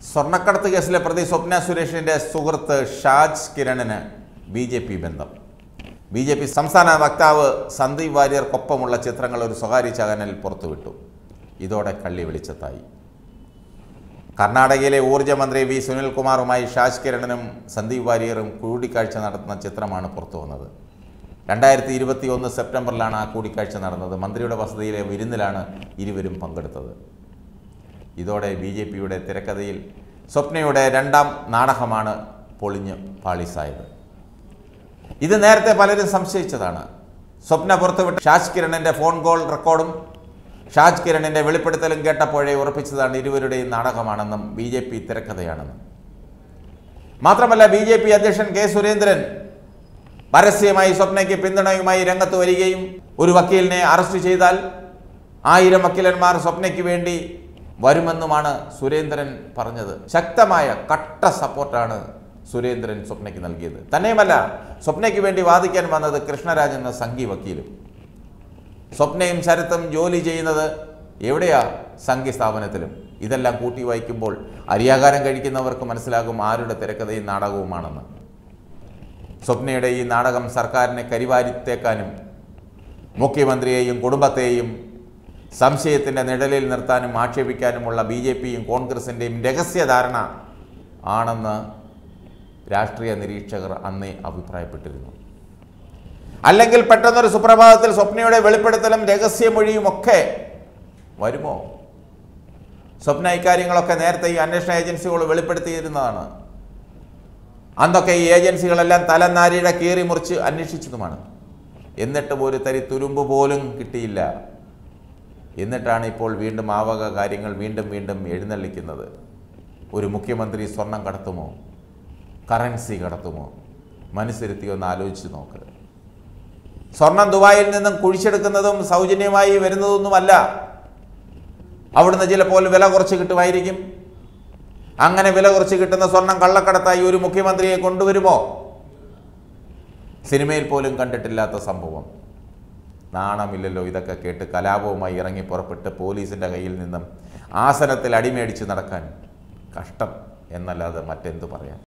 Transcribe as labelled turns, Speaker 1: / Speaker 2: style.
Speaker 1: സ്വർണ്ണക്കടത്ത് കേസിലെ പ്രതി സ്വപ്ന സുരേഷിന്റെ സുഹൃത്ത് ഷാജ് കിരണിന് ബി ജെ പി ബന്ധം ബി ജെ പി സംസ്ഥാന വക്താവ് സന്ദീപ് വാര്യർക്കൊപ്പമുള്ള ചിത്രങ്ങൾ ഒരു സ്വകാര്യ ചാനൽ പുറത്തുവിട്ടു ഇതോടെ കള്ളി വെളിച്ചത്തായി കർണാടകയിലെ ഊർജ്ജമന്ത്രി വി സുനിൽകുമാറുമായി ഷാജ് കിരണിനും സന്ദീപ് വാര്യറും കൂടിക്കാഴ്ച നടത്തുന്ന ചിത്രമാണ് പുറത്തു വന്നത് രണ്ടായിരത്തി ഇരുപത്തി ഒന്ന് സെപ്റ്റംബറിലാണ് ആ കൂടിക്കാഴ്ച നടന്നത് മന്ത്രിയുടെ വസതിയിലെ വിരുന്നിലാണ് ഇരുവരും പങ്കെടുത്തത് ഇതോടെ ബി ജെ പിയുടെ തിരക്കഥയിൽ സ്വപ്നയുടെ രണ്ടാം നാടകമാണ് പൊളിഞ്ഞ് പാളീസായത് ഇത് നേരത്തെ പലരും സംശയിച്ചതാണ് സ്വപ്ന പുറത്തുവിട്ട ഷാജ് കിരണിൻ്റെ ഫോൺ കോൾ റെക്കോർഡും ഷാജ് കിരണിൻ്റെ വെളിപ്പെടുത്തലും കേട്ടപ്പോഴേ ഉറപ്പിച്ചതാണ് ഇരുവരുടെയും നാടകമാണെന്നും ബി ജെ പി തിരക്കഥയാണെന്നും മാത്രമല്ല ബി ജെ പി അധ്യക്ഷൻ കെ സുരേന്ദ്രൻ പരസ്യമായി സ്വപ്നയ്ക്ക് പിന്തുണയുമായി രംഗത്ത് വരികയും ഒരു വക്കീലിനെ അറസ്റ്റ് ചെയ്താൽ ആയിരം വക്കീലന്മാർ സ്വപ്നയ്ക്ക് വേണ്ടി വരുമെന്നുമാണ് സുരേന്ദ്രൻ പറഞ്ഞത് ശക്തമായ കട്ട സപ്പോർട്ടാണ് സുരേന്ദ്രൻ സ്വപ്നയ്ക്ക് നൽകിയത് തന്നെയുമല്ല സ്വപ്നയ്ക്ക് വേണ്ടി വാദിക്കാൻ വന്നത് കൃഷ്ണരാജ് എന്ന സംഘി വക്കീലും സ്വപ്നയും ശരത്തും ജോലി ചെയ്യുന്നത് എവിടെയാ സംഘി സ്ഥാപനത്തിലും ഇതെല്ലാം കൂട്ടി വായിക്കുമ്പോൾ അരിയാകാരം കഴിക്കുന്നവർക്ക് മനസ്സിലാകും ആരുടെ തിരക്കഥയും നാടകവുമാണെന്ന് സ്വപ്നയുടെ ഈ നാടകം സർക്കാരിനെ കരിവാരിത്തേക്കാനും മുഖ്യമന്ത്രിയെയും കുടുംബത്തെയും സംശയത്തിൻ്റെ നിഴലിൽ നിർത്താനും ആക്ഷേപിക്കാനുമുള്ള ബി ജെ പിയും കോൺഗ്രസിൻ്റെയും രഹസ്യധാരണ ആണെന്ന് രാഷ്ട്രീയ നിരീക്ഷകർ അന്നേ അഭിപ്രായപ്പെട്ടിരുന്നു അല്ലെങ്കിൽ പെട്ടെന്നൊരു സുപ്രഭാതത്തിൽ സ്വപ്നയുടെ വെളിപ്പെടുത്തലും രഹസ്യമൊഴിയും ഒക്കെ വരുമോ സ്വപ്ന ഇക്കാര്യങ്ങളൊക്കെ നേരത്തെ ഈ അന്വേഷണ ഏജൻസികൾ വെളിപ്പെടുത്തിയിരുന്നതാണ് അന്നൊക്കെ ഈ ഏജൻസികളെല്ലാം തലനാരിയുടെ കീറി മുറിച്ച് അന്വേഷിച്ചതുമാണ് എന്നിട്ടും ഒരു തരി തുരുമ്പ് പോലും കിട്ടിയില്ല എന്നിട്ടാണ് ഇപ്പോൾ വീണ്ടും ആ വക കാര്യങ്ങൾ വീണ്ടും വീണ്ടും എഴുന്നള്ളിക്കുന്നത് ഒരു മുഖ്യമന്ത്രി സ്വർണം കടത്തുമോ കറൻസി കടത്തുമോ മനസ്സിരുത്തി ഒന്ന് ആലോചിച്ച് നോക്ക് സ്വർണം ദുബായിൽ നിന്നും കുഴിച്ചെടുക്കുന്നതും സൗജന്യമായി വരുന്നതൊന്നുമല്ല അവിടുന്ന് ചിലപ്പോൾ വില കുറച്ച് കിട്ടുമായിരിക്കും അങ്ങനെ വില കുറച്ച് കിട്ടുന്ന സ്വർണം കള്ളക്കടത്തായി ഒരു മുഖ്യമന്ത്രിയെ കൊണ്ടുവരുമോ സിനിമയിൽ പോലും കണ്ടിട്ടില്ലാത്ത സംഭവം നാണമില്ലല്ലോ ഇതൊക്കെ കേട്ട് കലാപവുമായി ഇറങ്ങി പുറപ്പെട്ട് പോലീസിൻ്റെ കയ്യിൽ നിന്നും ആസനത്തിൽ അടിമേടിച്ച് നടക്കാൻ കഷ്ടം എന്നല്ലാതെ മറ്റെന്തു പറയാൻ